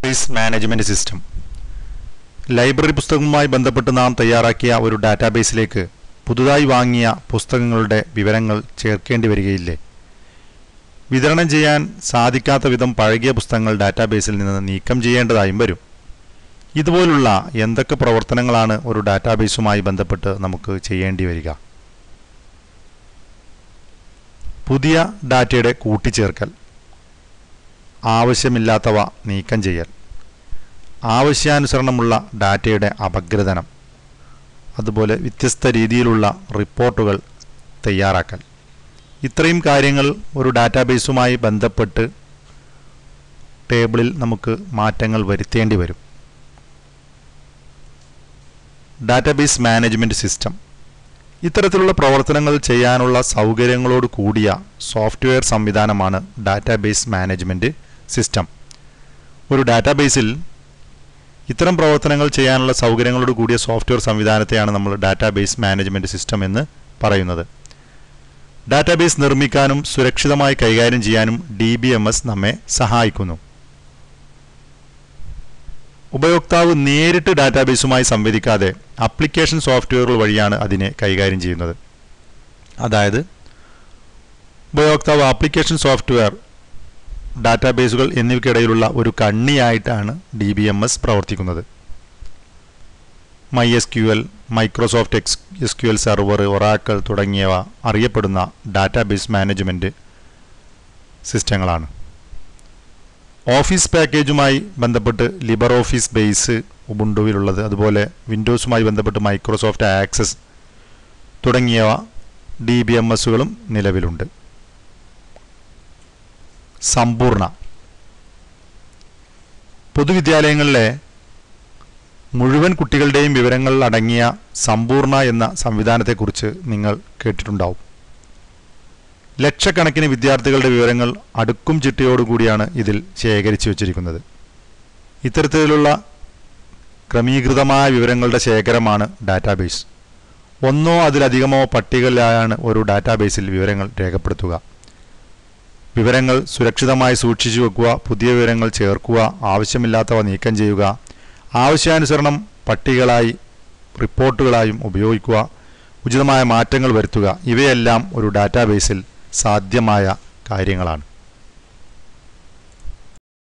database management system library പുസ്തകവുമായി ബന്ധപ്പെട്ട് നാം തയ്യാറാക്കിയ ഒരു ഡാറ്റാബേസിലേക്ക് പുതുതായി വാങ്ങിയ പുസ്തകങ്ങളുടെ വിവരങ്ങൾ ചേർക്കേണ്ടി വരികയില്ലേ വിതരണം ചെയ്യാൻ സാധിക്കാത്ത വിധം പഴകിയ പുസ്തകങ്ങൾ ഡാറ്റാബേസിൽ നിന്ന് നീക്കം ചെയ്യേണ്ടതായും വരും ഇതുപോലുള്ള എന്തൊക്കെ പ്രവർത്തനങ്ങളാണ് ഒരു ഡാറ്റാബേസുമായി ബന്ധപ്പെട്ട് നമുക്ക് ചെയ്യേണ്ടി വരിക പുതിയ ഡാറ്റയുടെ കൂട്ടിച്ചേർക്കൽ ആവശ്യമില്ലാത്തവ നീക്കം ചെയ്യൽ ആവശ്യാനുസരണമുള്ള ഡാറ്റയുടെ അപഗ്രഥനം അതുപോലെ വ്യത്യസ്ത രീതിയിലുള്ള റിപ്പോർട്ടുകൾ തയ്യാറാക്കൽ ഇത്രയും കാര്യങ്ങൾ ഒരു ഡാറ്റാബേസുമായി ബന്ധപ്പെട്ട് ടേബിളിൽ നമുക്ക് മാറ്റങ്ങൾ വരുത്തേണ്ടി വരും ഡാറ്റാബേസ് മാനേജ്മെൻറ്റ് സിസ്റ്റം ഇത്തരത്തിലുള്ള പ്രവർത്തനങ്ങൾ ചെയ്യാനുള്ള സൗകര്യങ്ങളോട് കൂടിയ സോഫ്റ്റ്വെയർ സംവിധാനമാണ് ഡാറ്റാബേസ് മാനേജ്മെൻറ്റ് സിസ്റ്റം ഒരു ഡാറ്റാബേസിൽ ഇത്തരം പ്രവർത്തനങ്ങൾ ചെയ്യാനുള്ള സൗകര്യങ്ങളോട് കൂടിയ സോഫ്റ്റ്വെയർ സംവിധാനത്തെയാണ് നമ്മൾ ഡാറ്റാബേസ് മാനേജ്മെൻറ്റ് സിസ്റ്റം എന്ന് പറയുന്നത് ഡാറ്റാബേസ് നിർമ്മിക്കാനും സുരക്ഷിതമായി കൈകാര്യം ചെയ്യാനും ഡി ബി എം എസ് നമ്മെ സഹായിക്കുന്നു ഉപയോക്താവ് നേരിട്ട് ഡാറ്റാബേസുമായി സംവദിക്കാതെ അപ്ലിക്കേഷൻ സോഫ്റ്റ്വെയറുകൾ വഴിയാണ് അതിനെ കൈകാര്യം ചെയ്യുന്നത് അതായത് ഉപയോക്താവ് ആപ്ലിക്കേഷൻ സോഫ്റ്റ്വെയർ ഡാറ്റാബേസുകൾ എന്നിവയ്ക്കിടയിലുള്ള ഒരു കണ്ണിയായിട്ടാണ് ഡി ബി എം എസ് പ്രവർത്തിക്കുന്നത് My S Q L Microsoft X S Q L server Oracle തുടങ്ങിയവ അറിയപ്പെടുന്ന ഡാറ്റാബേസ് മാനേജ്മെൻറ്റ് സിസ്റ്റങ്ങളാണ് ഓഫീസ് പാക്കേജുമായി ബന്ധപ്പെട്ട് ലിബർ ഓഫീസ് ബേസ് ഉബുണ്ടുവിലുള്ളത് അതുപോലെ വിൻഡോസുമായി ബന്ധപ്പെട്ട് മൈക്രോസോഫ്റ്റ് ആക്സസ് തുടങ്ങിയവ ഡി ബി എം എസുകളും നിലവിലുണ്ട് സമ്പൂർണ്ണ പൊതുവിദ്യാലയങ്ങളിലെ മുഴുവൻ കുട്ടികളുടെയും വിവരങ്ങൾ അടങ്ങിയ സമ്പൂർണ്ണ എന്ന സംവിധാനത്തെക്കുറിച്ച് നിങ്ങൾ കേട്ടിട്ടുണ്ടാവും ലക്ഷക്കണക്കിന് വിദ്യാർത്ഥികളുടെ വിവരങ്ങൾ അടുക്കും ചിട്ടയോടുകൂടിയാണ് ഇതിൽ ശേഖരിച്ചു വച്ചിരിക്കുന്നത് ഇത്തരത്തിലുള്ള ക്രമീകൃതമായ വിവരങ്ങളുടെ ശേഖരമാണ് ഡാറ്റാബേസ് ഒന്നോ അതിലധികമോ പട്ടികയിലായാണ് ഒരു ഡാറ്റാബേസിൽ വിവരങ്ങൾ രേഖപ്പെടുത്തുക വിവരങ്ങൾ സുരക്ഷിതമായി സൂക്ഷിച്ചു വെക്കുക പുതിയ വിവരങ്ങൾ ചേർക്കുക ആവശ്യമില്ലാത്തവ നീക്കം ചെയ്യുക ആവശ്യാനുസരണം പട്ടികകളായി റിപ്പോർട്ടുകളായും ഉപയോഗിക്കുക ഉചിതമായ മാറ്റങ്ങൾ വരുത്തുക ഇവയെല്ലാം ഒരു ഡാറ്റാബേസിൽ സാധ്യമായ കാര്യങ്ങളാണ്